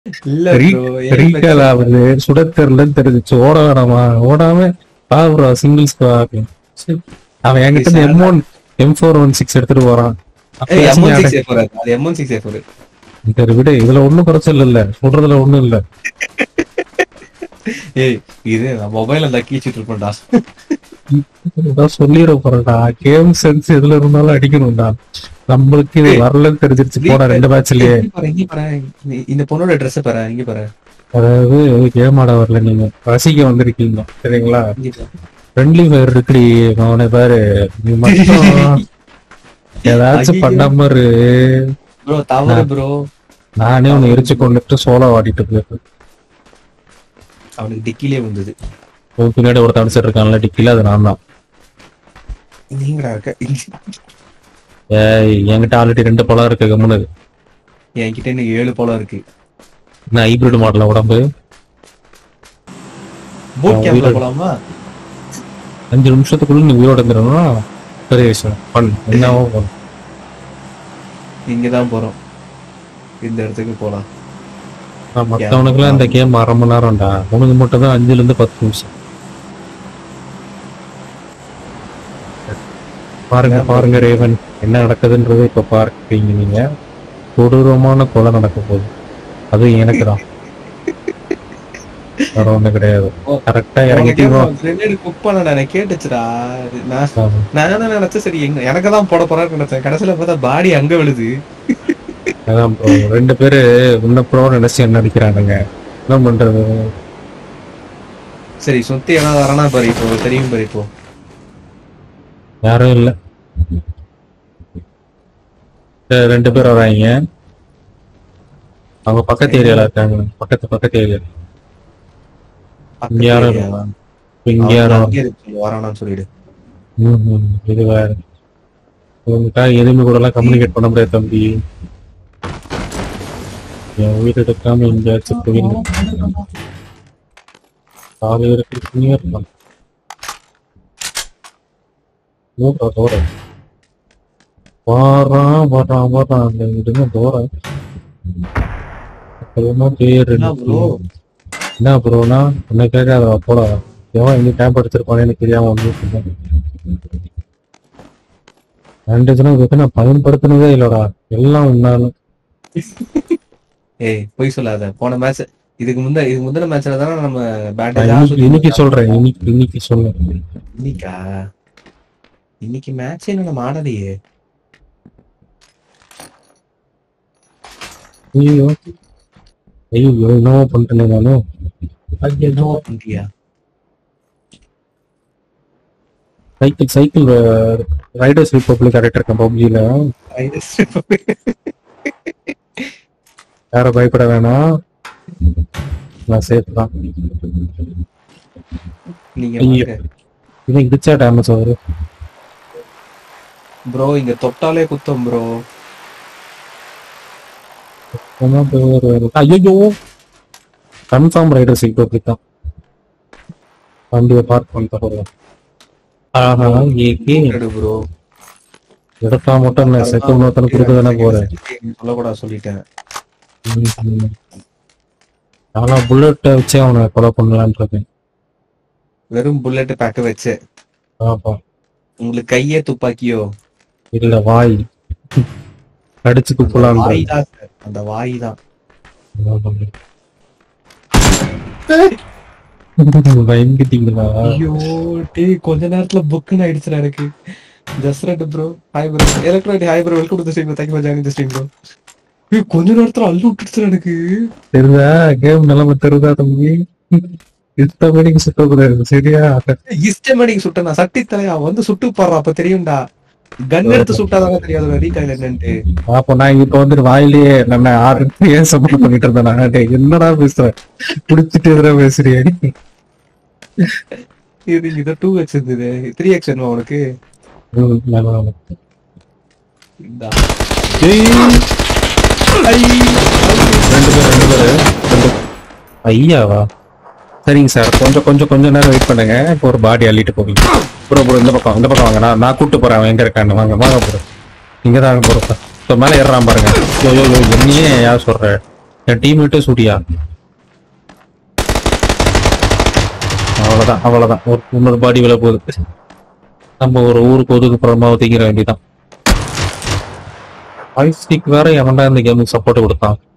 இல்ல ரீ- bro, recall ஆகுது சுட தெரியலன்னு தெரிஞ்சிச்சு ஓட வேணாமா ஓடாம பா ப்ரோ சிங்கிள்ஸ் அவன் என்கிட்ட இருந்து M one M four one six எடுத்துட்டு போறான் ஏய், அப்ப M16 அட- A4 அது. அது M16 A4. சரி விடு இதுல ஒண்ணும் குறைச்சல் இல்ல சொல்றதுல ஒண்ணும் இல்ல ஏய், இது நான் mobile ல லக்கி வச்சுட்டு இருப்பேன்டா. ஏதாவது சொல்லிட போறேன்டா கேம் சென்ஸ் எதுல இருந்தாலும் அடிக்கணும்டா நம்மளுக்கு இது வரலன்னு தெரிஞ்சிருச்சு போன ரெண்டு மேட்ச்லயே இங்க பாரு, இங்க பாரு. இந்த- இந்த பொண்ணோட ட்ரெஸ் பாரு இங்க பாரு அதாவது கேம் ஆட வரல நீங்க ரசிக்க வந்திருக்கீங்க சரிங்களா இங்க பாரு. ஃப்ரெண்ட்லி ஃபயர் இருக்குடி அவனை பாரு நீ மட்டும் ஏதாச்சும் ஐயையோ. பண்ணாம இரு bro தவறு bro நானே உன்னை எரிச்சு கொண்டுட்டு சோலோ ஆடிட்டு போயிருக்கேன் அவனுக்கு டிக்கிலே வந்தது உன் பின்னாடி ஒருத்தன் அடிச்சிட்டு இருக்கான்ல டிக்கில அது நான் தான் நீங்கடா இருக்க ஏய் என்கிட்ட ஆல்ரெடி ரெண்டு பழம் இருக்கு கம்முனு என்கிட்ட இன்னும் ஏழு போல இருக்கு நான் ஹைபிரிட் மாடல உடம்பு பூட் அவன் கேம்ப்ல வீடு- போலாமா அஞ்சு நிமிஷத்துக்குள்ள நீ உயிரோட இருந்துடணும்னா பெரிய விஷயம் பண் என்னவோ பண்ணு. இங்கதான் போறோம் இந்த இடத்துக்கு போலாம் ஆனா, மத்தவனுக்குலாம் இந்த கேம் அரை மணி நேரம்டா உனக்கு மட்டும் தான் அஞ்சுல இருந்து பத்து நிமிஷம் பாருங்க பாருங்க ரேவன் என்ன நடக்குதுன்றது இப்ப பார்ப்பீங்க நீங்க கொடூரமான கொலை நடக்க போகுது அதுவும் எனக்கு தான் வேற ஒண்ணு கிடையாது கரெக்டா இறங்கிட்டு கிரனேட் குக் பண்ணடா எனக்கு கேட்டுச்சுடா நான் நான் என்ன நினைச்சேன் சரி எங்க எனக்கு தான் போட போறான்னு நினைச்சேன் கடைசியில பார்த்தா பாடி அங்க விழுது அதான் bro, ரெண்டு பேரு முன்ன ப்ரோ நினைச்சு என்ன அடிக்கிறானுங்க என்ன பண்றது சரி சுத்தி ஏதாவது வரானா பாரு இப்போ தெரியும் பாரு இப்போ யாரும் இல்ல சரி, ரெண்டு பேர் வராங்க அவங்க பக்கத்து ஏரியால இருக்காங்க பக்கத்து பக்கத்து ஏரியா இங்க யாரும் இல்ல. இங்க யாரும் அங்கே இருக்கு, வரானான்னு சொல்லிடு ம், ம், இது வேற உங்ககிட்ட எதுவுமே கூட எல்லாம் கம்யூனிகேட் பண்ண முடியாது தம்பி என் உயிர் எடுக்காம எங்கேயாச்சும் போயிடணும் காலையில இருக்கலாம் ஓடுறா தோற வாரான் வரான் வரான் அந்த விடுங்க தோற அப்புறமா பேர் என்ன bro? என்ன ப்ரோனா என்ன கேட்காத போல எவன் எங்க கேம்ப் எடுத்திருப்பானு எனக்கு தெரியாம வந்து ரெண்டு தினம் இதுக்கு நான் பயன்படுத்தினதே இல்லடா எல்லாம் உன்னால ஏய் பொய் சொல்லாத போன மேட்ச் இதுக்கு முந்த இதுக்கு முந்தின மேட்ச்ல தானே நம்ம நான் பேட்டேஜ் இன்னைக்கு இன்னைக்கு சொல்றேன் இன்னைக்கு இன்னைக்கு சொல்றேன் இன்னைக்கா இன்னைக்கு மேட்ச் என்ன நம்ம ஆடலையே ஐயோ ஐயோ என்னவோ பண்ணிட்டேனே நானு என்ன பண்றியா cycle cycle Riders Republic correct இருக்கேன் பப்ஜில யாரும் பயப்பட வேணாம் நான் சேஃப் தான் நீங்க ஐயோ. இவன் இடிச்சா டேமேஜ் ஆகுது ப்ரோ இங்க தொட்டாலே குத்தம் ப்ரோ ஐயோ கன்ஃபார்ம் ரைடர்ஸ் ரிப்பப்ளிக் தான் வண்டியை பார்க் பண்ணிட்டு போறோம் ஆஹா ஏகே ப்ரோ எடுத்தா மட்டும் என்ன செத்து இன்னொருத்தனை கொடுக்க தானே போறேன் சொல்லக்கூடாது சொல்லிட்டேன் ஆனா புல்லட்டை வச்சே அவனை கொலை பண்ணலான்னு இருக்கேன் வெறும் புல்லட் பேக்க வச்சு ஆப்பா உங்களுக்கு கையே துப்பாக்கியோ இல்ல வாய் அடிச்சு துப்பலாம் வாய் தான் sir. அந்த வாய் தான் பயந்துட்டீங்களா ஐயோ டேய் கொஞ்ச நேரத்துல புக்குன்னு ஆயிடுச்சுடா எனக்கு ஜஸ்ரட் bro hi bro electronic hi bro welcome to the stream thank you for joining the stream bro ஏய் கொஞ்ச நேரத்துல அள்ளு விட்டுடுச்சுடா எனக்கு தெரியுதா கேம் நிலைமை தெரியுதா தம்பி இஷ்டப்படிக்கு சுத்தக்கூடாது சரியா இஷ்டமேடிக்கு சுட்டனா சட்டி தலையா வந்து சுட்டு பாடுறா அப்ப தெரியும்டா கன் எடுத்து சுட்டாதாங்க தெரியாது ரீகாயில் என்னன்ட்டு அப்போ நான் இப்ப வந்துட்டு வாயிலேயே நம்ம ஆறு ஏன் சப்போர்ட் பண்ணிட்டு இருந்தேன் நான் டேய், என்னடா பேசுறேன் குடிச்சிட்டு எதிரா பேசுறியா நீ? இது இத டூ எக்ஸ் இருந்தது த்ரீ எக்ஸ் வேணுமா உனக்கு ம், நல்லா, நல்லா. இந்தா. ஏய், ஐ! ரெண்டு பேர் ரெண்டு பேர் ரெண்டு ஐயாவா சரிங்க சார் கொஞ்சம் கொஞ்சம் கொஞ்ச நேரம் வெயிட் பண்ணுங்க இப்போ ஒரு பாடி அள்ளிட்டு போவீங்க ப்ரோ ப்ரோ இந்த பக்கம் இந்த பக்கம் வாங்க நான் நான் கூட்டு போறேன் அவன் எங்க இருக்கான்னு வாங்க வாங்க ப்ரோ இங்க தான் போறோம் இப்போ மேலே ஏறுறான் பாருங்க யோ யோ யோ என்னையே யார் சொல்ற என் டீம்மேட்டே சூடியா அவ்வளவுதான் அவ்வளவுதான் ஒரு இன்னொரு பாடி வில போகுது நம்ம ஒரு ஊருக்கு ஒதுக்குப்புறமா ஒதுக்கிற வேண்டியதான் ஸ்டிக் வேற எவன்டா இந்த கேமுக்கு சப்போர்ட் கொடுத்தான்